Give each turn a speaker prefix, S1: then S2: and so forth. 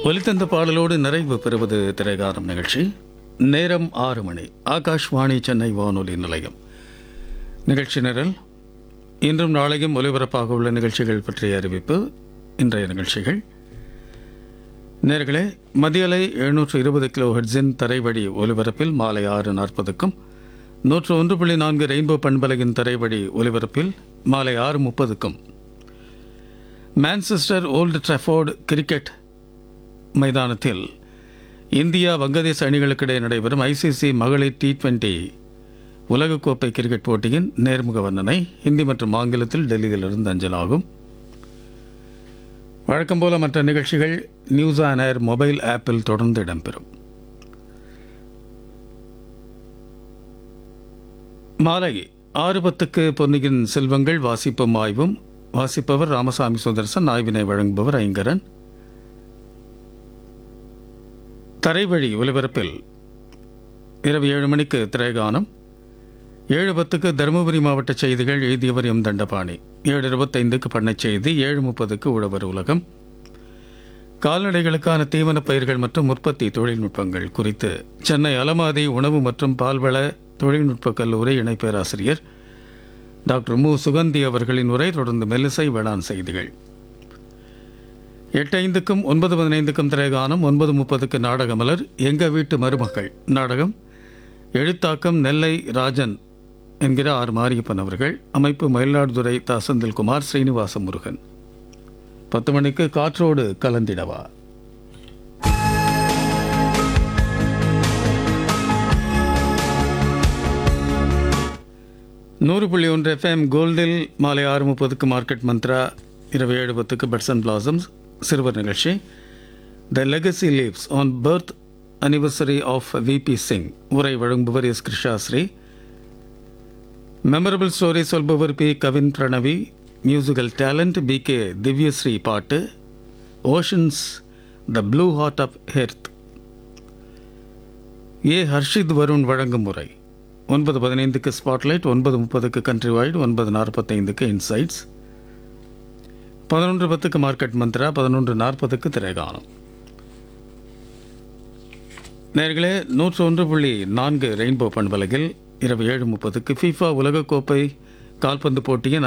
S1: ஒலித்தந்த பாடலோடு நிறைவு பெறுவது திரைகாரம் நிகழ்ச்சி நேரம் ஆறு மணி ஆகாஷ்வாணி சென்னை வானொலி நிலையம் நிகழ்ச்சி நிரல் இன்றும் நாளையும் ஒலிபரப்பாக உள்ள நிகழ்ச்சிகள் பற்றிய அறிவிப்பு இன்றைய நிகழ்ச்சிகள் நேர்களே மதியலை எழுநூற்று இருபது கிலோ ஹெட்ஸின் தரைவழி ஒலிபரப்பில் மாலை ஆறு நாற்பதுக்கும் நூற்று ஒன்று புள்ளி நான்கு ரெயின்போ பண்பலையின் தரைவழி ஒலிபரப்பில் மாலை ஆறு முப்பதுக்கும் மான்செஸ்டர் ஓல்டு ட்ரஃபோர்டு கிரிக்கெட் மைதானத்தில் இந்தியா வங்கதேச அணிகளுக்கிடையே நடைபெறும் ஐசிசி மகளிர் டி டுவெண்டி உலகக்கோப்பை கிரிக்கெட் போட்டியின் நேர்முக வர்ணனை ஹிந்தி மற்றும் ஆங்கிலத்தில் டெல்லியிலிருந்து அஞ்சலாகும் வழக்கம் போல மற்ற நிகழ்ச்சிகள் நியூஸ் ஆன் ஏர் மொபைல் ஆப்பில் தொடர்ந்து இடம்பெறும் மாலை ஆறு பத்துக்கு பொன்னியின் செல்வங்கள் வாசிப்பும் ஆய்வும் வாசிப்பவர் ராமசாமி சுதர்சன் ஆய்வினை வழங்குபவர் ஐங்கரன் தரைவழி ஒலிபரப்பில் இரவு ஏழு மணிக்கு திரைகானம் ஏழு பத்துக்கு தருமபுரி மாவட்ட செய்திகள் எழுதியவர் எம் தண்டபாணி ஏழு இருபத்தைந்துக்கு பண்ணைச் செய்தி ஏழு முப்பதுக்கு உழவர் உலகம் கால்நடைகளுக்கான தீவனப் பயிர்கள் மற்றும் உற்பத்தி தொழில்நுட்பங்கள் குறித்து சென்னை அலமாதி உணவு மற்றும் பால்வள தொழில்நுட்ப கல்லூரி இணை பேராசிரியர் டாக்டர் மு சுகந்தி அவர்களின் உரை தொடர்ந்து மெல்லிசை வேளாண் செய்திகள் எட்டு ஐந்துக்கும் ஒன்பது பதினைந்துக்கும் திரைகானம் ஒன்பது முப்பதுக்கு நாடகமலர் எங்க வீட்டு மருமகள் நாடகம் எழுத்தாக்கம் நெல்லை ராஜன் என்கிற ஆர் மாரியப்பன் அவர்கள் அமைப்பு மயிலாடுதுறை தா செந்தில்குமார் ஸ்ரீனிவாச முருகன் பத்து மணிக்கு காற்றோடு கலந்திடவா நூறு புள்ளி ஒன்று எஃப்எம் கோல்டில் மாலை ஆறு முப்பதுக்கு மார்க்கெட் மந்த்ரா இரவு ஏழு பத்துக்கு பட்ஸ் அண்ட் பிளாசம்ஸ் சிறுவர் நிகழ்ச்சி the legacy lives on birth anniversary of VP Singh உரை வழங்குபவர் எஸ் கிருஷாஸ்ரீ மெமரபிள் ஸ்டோரி சொல்பவர் பி கவின் பிரணவி மியூசிக்கல் டேலண்ட் பி கே திவ்யஸ்ரீ பாட்டு oceans the blue heart of earth A Harshith Varun வழங்கும் முறை ஒன்பது பதினைந்துக்கு ஸ்பாட்லைட் ஒன்பது முப்பதுக்கு கண்ட்ரி வைடு ஒன்பது நாற்பத்தைந்துக்கு இன்சைட்ஸ் பதினொன்று பத்துக்கு மார்க்கெட் மந்த்ரா பதினொன்று நாற்பதுக்கு திரைகானம் நேர்களே நூற்று ஒன்று புள்ளி நான்கு ரெயின்போ பண்பலகில் இரவு ஏழு முப்பதுக்கு ஃபீஃபா உலகக்கோப்பை கால்பந்து போட்டியின்